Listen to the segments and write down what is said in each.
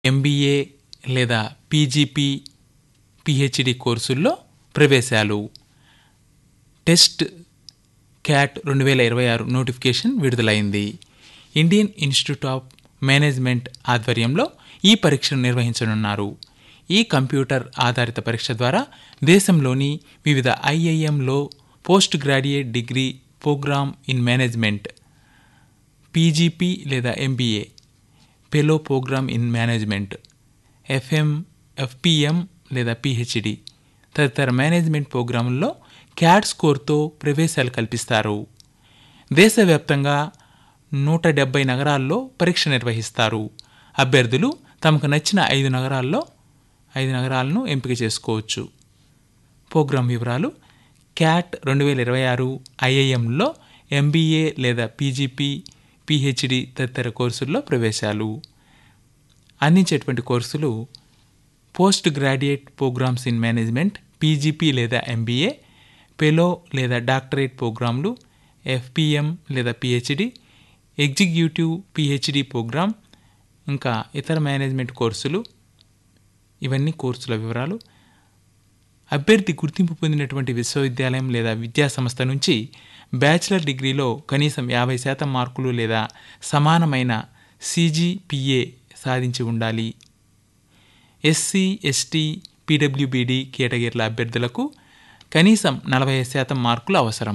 MBA లేదా PGP PhD కోర్సుల్లో ప్రవేశాలు test cat రెండు వేల ఇరవై ఆరు నోటిఫికేషన్ విడుదలైంది ఇండియన్ ఇన్స్టిట్యూట్ ఆఫ్ మేనేజ్మెంట్ ఆధ్వర్యంలో ఈ పరీక్షను నిర్వహించనున్నారు ఈ కంప్యూటర్ ఆధారిత పరీక్ష ద్వారా దేశంలోని వివిధ ఐఐఎంలో post graduate degree programme in management PGP లేదా MBA fellow programme in management FM FPM లేదా పిహెచ్డి తదితర మేనేజ్మెంట్ ప్రోగ్రాముల్లో క్యాట్ స్కోర్తో ప్రవేశాలు కల్పిస్తారు దేశవ్యాప్తంగా నూట డెబ్బై నగరాల్లో పరీక్ష నిర్వహిస్తారు అభ్యర్థులు తమకు నచ్చిన ఐదు నగరాల్లో ఐదు నగరాలను ఎంపిక చేసుకోవచ్చు ప్రోగ్రాం వివరాలు క్యాట్ రెండు వేల ఇరవై ఆరు ఐఐఎంలో ఎంబీఏ లేదా పీజీపీ పిహెచ్డి తదితర కోర్సుల్లో ప్రవేశాలు అందించేటువంటి కోర్సులు post graduate programmes in management PGP లేదా ఎంబీఏ పెలో లేదా డాక్టరేట్ ప్రోగ్రాంలు ఎఫ్పిఎం లేదా పిహెచ్డి ఎగ్జిక్యూటివ్ పిహెచ్డి ప్రోగ్రామ్ ఇంకా ఇతర మేనేజ్మెంట్ కోర్సులు ఇవన్నీ కోర్సుల వివరాలు అభ్యర్థి గుర్తింపు పొందినటువంటి విశ్వవిద్యాలయం లేదా విద్యా సంస్థ నుంచి బ్యాచిలర్ డిగ్రీలో కనీసం యాభై శాతం మార్కులు లేదా సమానమైన సీజీపీఏ సాధించి ఉండాలి ఎస్సీ ఎస్టీ పీడబ్ల్యూబీడి కేటగిరీల అభ్యర్థులకు కనీసం నలభై శాతం మార్కులు అవసరం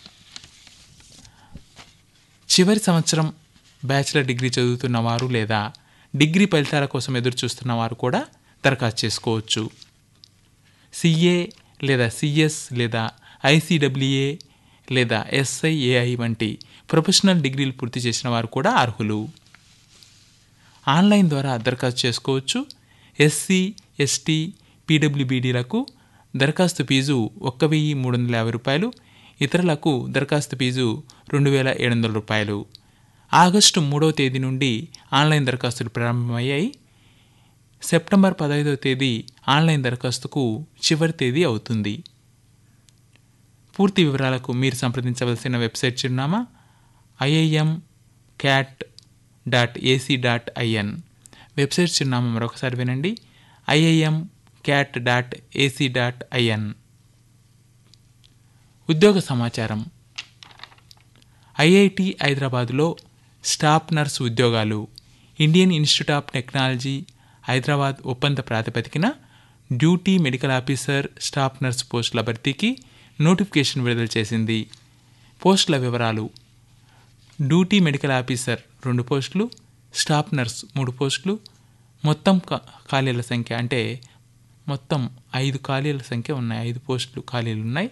చివరి సంవత్సరం బ్యాచిలర్ డిగ్రీ చదువుతున్న వారు లేదా డిగ్రీ ఫలితాల కోసం ఎదురు చూస్తున్న వారు కూడా దరఖాస్తు చేసుకోవచ్చు సిఏ లేదా సిఎస్ లేదా ఐసీడబ్ల్యూఏ లేదా ఎస్ఐఏఐ వంటి ప్రొఫెషనల్ డిగ్రీలు పూర్తి చేసిన వారు కూడా అర్హులు ఆన్లైన్ ద్వారా దరఖాస్తు చేసుకోవచ్చు ఎస్సీ ఎస్టీ పీడబ్ల్యూబీడీలకు దరఖాస్తు ఫీజు ఒక్క వెయ్యి మూడు వందల యాభై రూపాయలు ఇతరులకు దరఖాస్తు ఫీజు రెండు వేల ఏడు వందల రూపాయలు ఆగస్టు మూడవ తేదీ నుండి ఆన్లైన్ దరఖాస్తులు ప్రారంభమయ్యాయి సెప్టెంబర్ పదహైదవ తేదీ ఆన్లైన్ దరఖాస్తుకు చివరి తేదీ అవుతుంది పూర్తి వివరాలకు మీరు సంప్రదించవలసిన వెబ్సైట్ చిరునామా IIM CAT dot AC dot IN website చిరునామా మరొకసారి వినండి IIM CAT dot AC dot IN ఉద్యోగ సమాచారం ఐఐటి హైదరాబాదులో స్టాఫ్ నర్స్ ఉద్యోగాలు Indian Institute of Technology Hyderabad ఒప్పంద ప్రాతిపదికన duty medical officer staff nurse పోస్టుల భర్తీకి నోటిఫికేషన్ విడుదల చేసింది పోస్టుల వివరాలు డ్యూటీ మెడికల్ ఆఫీసర్ రెండు పోస్టులు స్టాఫ్ నర్స్ మూడు పోస్టులు మొత్తం కా- ఖాళీల సంఖ్య అంటే మొత్తం ఐదు ఖాళీల సంఖ్య ఉన్నాయి ఐదు పోస్టులు ఖాళీలు ఉన్నాయి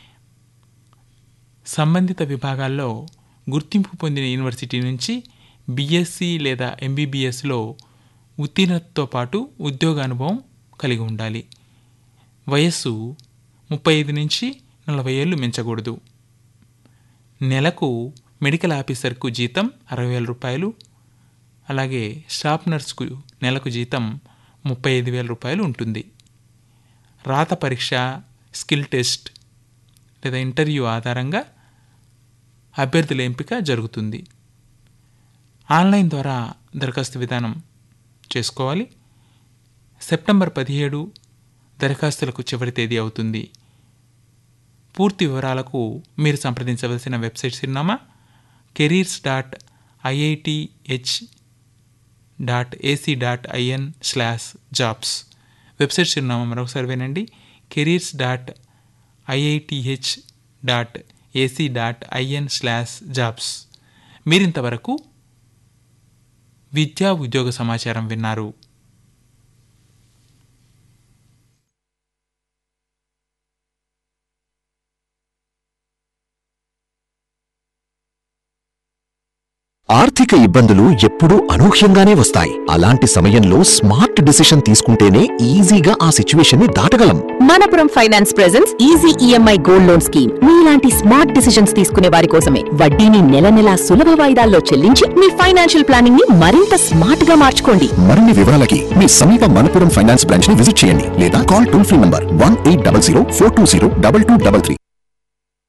సంబంధిత విభాగాల్లో గుర్తింపు పొందిన యూనివర్సిటీ నుంచి బీఎస్సీ లేదా ఎంబీబీఎస్లో ఉత్తీర్ణతతో పాటు ఉద్యోగ అనుభవం కలిగి ఉండాలి వయస్సు ముప్పై ఐదు నుంచి నలభై ఏళ్ళు మించకూడదు నెలకు మెడికల్ ఆఫీసర్కు జీతం అరవై వేల రూపాయలు అలాగే స్టాఫ్ నర్స్కు నెలకు జీతం ముప్పై ఐదు వేల రూపాయలు ఉంటుంది రాత పరీక్ష స్కిల్ టెస్ట్ లేదా ఇంటర్వ్యూ ఆధారంగా అభ్యర్థుల ఎంపిక జరుగుతుంది ఆన్లైన్ ద్వారా దరఖాస్తు విధానం చేసుకోవాలి సెప్టెంబర్ పదిహేడు దరఖాస్తులకు చివరి తేదీ అవుతుంది పూర్తి వివరాలకు మీరు సంప్రదించవలసిన వెబ్సైట్ చిరునామా careers dot IITH dot AC dot IN slash jobs website చిరునామా మరొకసారి వినండి careers dot IITH dot AC dot IN slash jobs మీరింతవరకు విద్యా ఉద్యోగ సమాచారం విన్నారు ఆర్థిక ఇబ్బందులు ఎప్పుడూ అనూహ్యంగానే వస్తాయి అలాంటి సమయంలో స్మార్ట్ డిసిషన్ తీసుకుంటేనే ఈజీగా ఆ సిచ్యువేషన్ ని దాటగలం Manappuram finance presence easy EMI gold loan scheme మీలాంటి స్మార్ట్ డిసిషన్స్ తీసుకునే వారి కోసమే వడ్డీని నెల నెలా సులభ వాయిదాల్లో చెల్లించి మీ ఫైనాన్షియల్ ప్లానింగ్ ని మరింత స్మార్ట్ గా మార్చుకోండి మరిన్ని వివరాలకి మీ సమీప మనపురం ఫైనాన్స్ బ్రాంచ్ ని విజిట్ చేయండి లేదా call toll free number one eight double zero four two zero double two double three